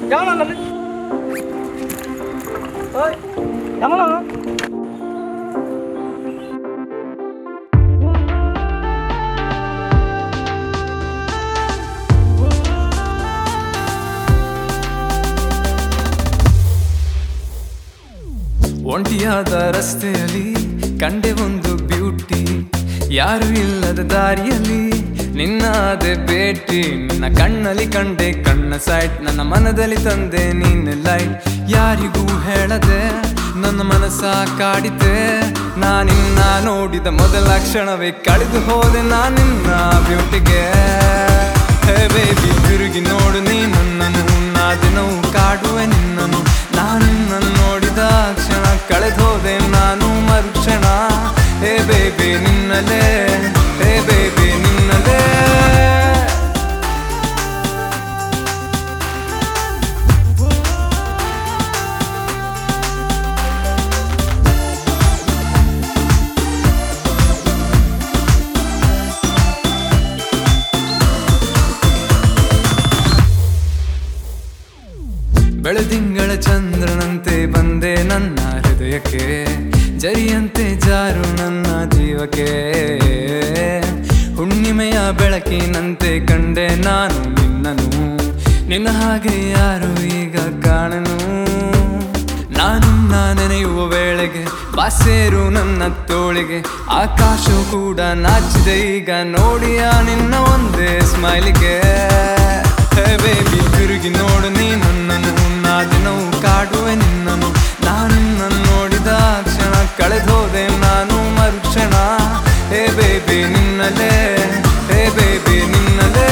Jangan lah nanti. Oi, jangan lah. ಒಂಟಿಯಾದ ರಸ್ತೆಯಲ್ಲಿ ಕಂಡೆ ಒಂದು ಬ್ಯೂಟಿ ಯಾರು ಇಲ್ಲದ ದಾರಿಯಲ್ಲಿ ನಿನ್ನಾದೆ ಭೇಟಿ ನಿನ್ನ ಕಣ್ಣಲ್ಲಿ ಕಂಡೆ ಕಣ್ಣ ಸೈಟ್ ನನ್ನ ಮನದಲ್ಲಿ ತಂದೆ ನೀನೆ ಲೈಟ್ ಯಾರಿಗೂ ಹೇಳದೆ ನನ್ನ ಮನಸ್ಸ ಕಾಡಿದೆ ನಾನಿನ್ನ ನೋಡಿದ ಮೊದಲ ಕ್ಷಣವೇ ಕಳೆದು ಹೋದೆ ನಾನಿನ್ನ ಬ್ಯೂಟಿಗೆ ಹೇ ಬೇಬಿ ತಿರುಗಿ ನೋಡು ನೀ ನನ್ನನ್ನು ನಾ ದಿನವೂ ಕಾಡುವೆ ನಿನ್ನನು ನಾನು ನನ್ನ ನೋಡಿದ ಕ್ಷಣ ಕಳೆದೋದೆ ನಾನು ಮರುಕ್ಷಣ ಹೇ ಬೇಬಿ ನಿನ್ನಲೇ ಹೇ ಬೇಬಿ ನಿನ್ನಲೇ ಬೆಳದಿಂಗಳ ಚಂದ್ರನಂತೆ ಬಂದೆ ನನ್ನ ಹೃದಯಕ್ಕೆ ಜರಿಯಂತೆ ಜಾರು ನನ್ನ ಜೀವಕ್ಕೆ ಹುಣ್ಣಿಮೆಯ ಬೆಳಕಿನಂತೆ ಕಂಡೆ ನಾನು ನಿನ್ನನು ನಿನ್ನ ಹಾಗೆ ಯಾರು ಈಗ ಕಾಣನು ನಾನು ನೆನೆಯುವ ವೇಳೆಗೆ ಬಾಸೇರು ನನ್ನ ತೋಳಿಗೆ ಆಕಾಶವು ಕೂಡ ನಾಚಿದೆ ಈಗ ನೋಡಿಯ ನಿನ್ನ ಒಂದೇ ಸ್ಮೈಲಿಗೆ ಹೇ ಬೇಬಿ ತಿರುಗಿ ನೋಡು ನೀ ನನ್ನನ್ನು ನಾ ದಿನವೂ ಕಾಡುವೆ ನಿನ್ನನು ನಾನು ನನ್ನ ನೋಡಿದ ಕ್ಷಣ ಕಳೆದೋದೆ ನಾನು ಮರುಕ್ಷಣ ಹೇ ಬೇಬಿ ನಿನ್ನಲೇ ಹೇ ಬೇಬಿ ನಿನ್ನಲೇ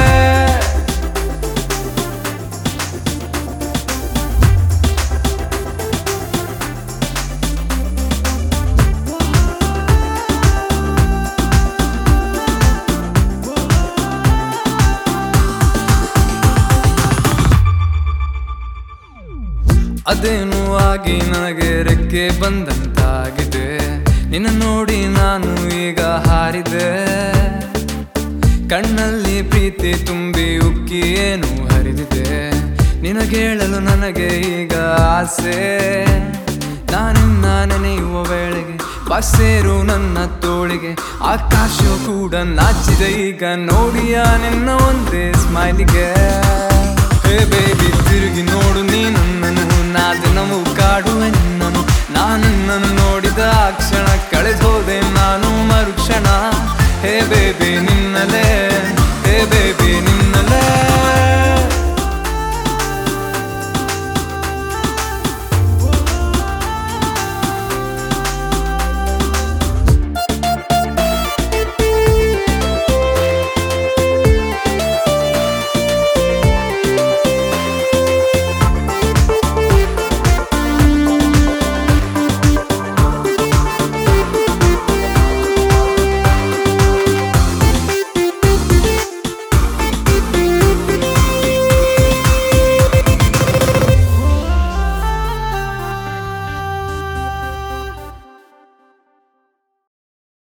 ಅದೇನು ಆಗಿ ನನಗೆ ರೆಕ್ಕೆ ಬಂದಂತಾಗಿದೆ ನಿನ್ನ ನೋಡಿ ನಾನು ಈಗ ಹಾರಿದೆ ಕಣ್ಣಲ್ಲಿ ಪ್ರೀತಿ ತುಂಬಿ ಉಕ್ಕಿ ಏನು ಹರಿದಿದೆ ನಿನಗೇಳಲು ನನಗೆ ಈಗ ಆಸೆ ನಾನಿನ್ನ ನೆನೆಯುವ ವೇಳೆಗೆ ಬಸ್ಸೇರು ನನ್ನ ತೋಳಿಗೆ ಆಕಾಶ ಕೂಡ ನಾಚಿದೆ ಈಗ ನೋಡಿಯ ನಿನ್ನ ಒಂದೇ